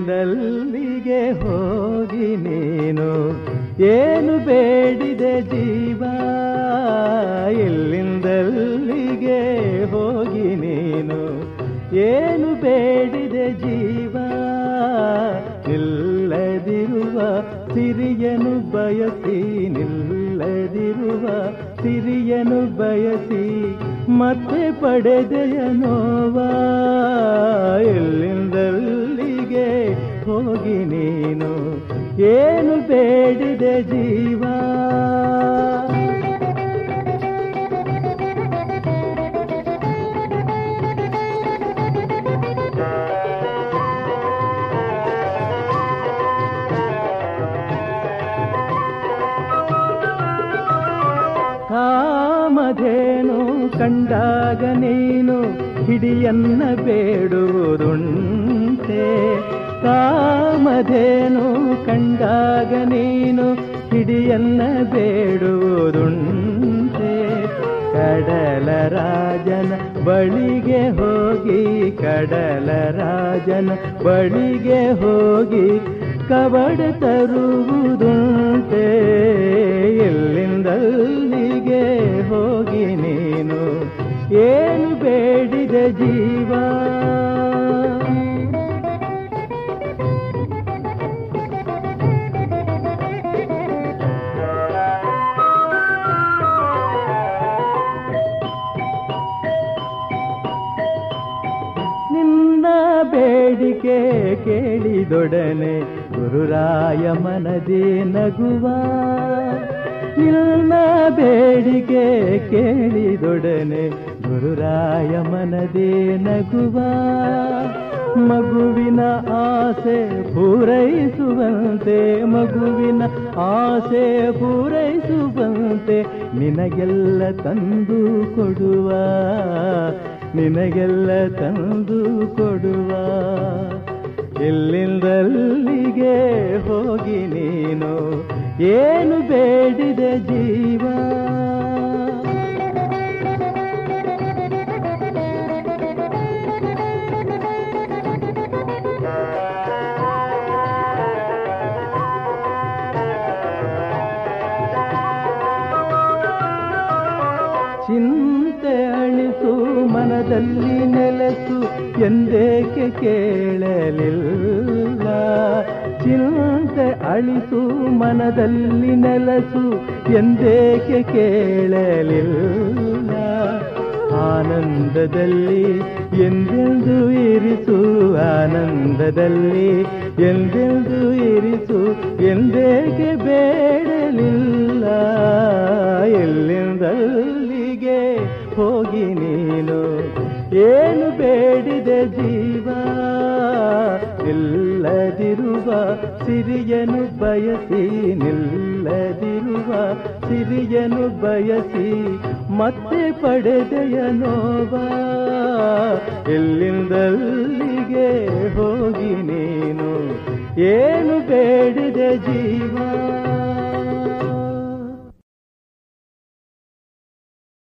ಎಲ್ಲಿಂದಲ್ಲಿಗೆ ಹೋಗಿ ನೀನು ಏನು ಬೇಡಿದೆ ಜೀವ ಎಲ್ಲಿಂದಲ್ಲಿಗೆ ಹೋಗಿ ನೀನು ಏನು ಬೇಡಿದೆ ಜೀವ ನಿಲ್ಲದಿರುವ ಸಿರಿಯನು ಬಯಸಿ ನಿಲ್ಲದಿರುವ ಸಿರಿಯನು ಬಯಸಿ ಮತ್ತೆ ಪಡೆದೆಯ ನೋವಾ ಎಲ್ಲಿಂದಲ್ಲಿಗೆ ಹೋಗಿ ನೀನು ಏನು ಬೇಡಿದೆ ಜೀವ ಕಾಮಧೇನು ಕಂಡಾಗ ನೀನು ಹಿಡಿಯನ್ನ ಬೇಡುವುದುಂಟೆ ಕಾಮಧೇನು ಕಂಡಾಗ ನೀನು ಹಿಡಿಯನ್ನ ಬೇಡುವುದುಂಟೆ ಕಡಲ ರಾಜನ ಬಳಿಗೆ ಹೋಗಿ ಕಡಲ ರಾಜನ ಬಳಿಗೆ ಹೋಗಿ ಕಬಡ ತರುವುದುಂಟೆ ಎಲ್ಲಿಂದಲ್ಲಿಗೆ ಹೋಗಿ ನೀನು ಏನು ಬೇಡಿದ ಜೀವ ನಿನ್ನ ಬೇಡಿಕೆ ಕೇಳಿದೊಡನೆ ಗುರುರಾಯ ಮನದೇ ನಗುವ ನಿನ್ನ ಬೇಡಿಕೆ ಕೇಳಿದೊಡನೆ ಗುರುರಾಯ ಮನದೇ ನಗುವ ಮಗುವಿನ ಆಸೆ ಪೂರೈಸುವಂತೆ ಮಗುವಿನ ಆಸೆ ಪೂರೈಸುವಂತೆ ನಿನಗೆಲ್ಲ ತಂದು ಕೊಡುವ ನಿನಗೆಲ್ಲ ತಂದು ಕೊಡುವ ಎಲ್ಲಿಂದಲ್ಲಿಗೆ ಹೋಗಿ ನೀನು ಏನು ಬೇಡಿದ ಜೀವ ಚಿಂತೆ ಅಳಿಸು ಮನದಲ್ಲಿ ನೆಲೆಸು ಎಂದೇಕೆ ಕೇಳಲಿಲ್ಲ ಚಿಂತೆ ಅಳಿಸು ಮನದಲ್ಲಿ ನೆಲೆಸು ಎಂದೇಕೆ ಕೇಳಲಿಲ್ಲ ಆನಂದದಲ್ಲಿ ಎಂದೆಂದು ಇರಿಸು ಆನಂದದಲ್ಲಿ ಎಂದೆಂದು ಇರಿಸು ಎಂದೇಕೆ ಬೇಡಲಿಲ್ಲ ಎಲ್ಲಿಂದಲ್ಲಿಗೆ ಹೋಗಿ ನೀನು ಏನು ಬೇಡಿದ ಜೀವ ನಿಲ್ಲದಿರುವ ಸಿರಿಯನು ಬಯಸಿ ನಿಲ್ಲದಿರುವ ಸಿರಿಯನು ಬಯಸಿ ಮತ್ತೆ ಪಡೆದೆಯ ನೋವ ಎಲ್ಲಿಂದಲ್ಲಿಗೆ ಹೋಗಿ ನೀನು ಏನು ಬೇಡಿದ ಜೀವ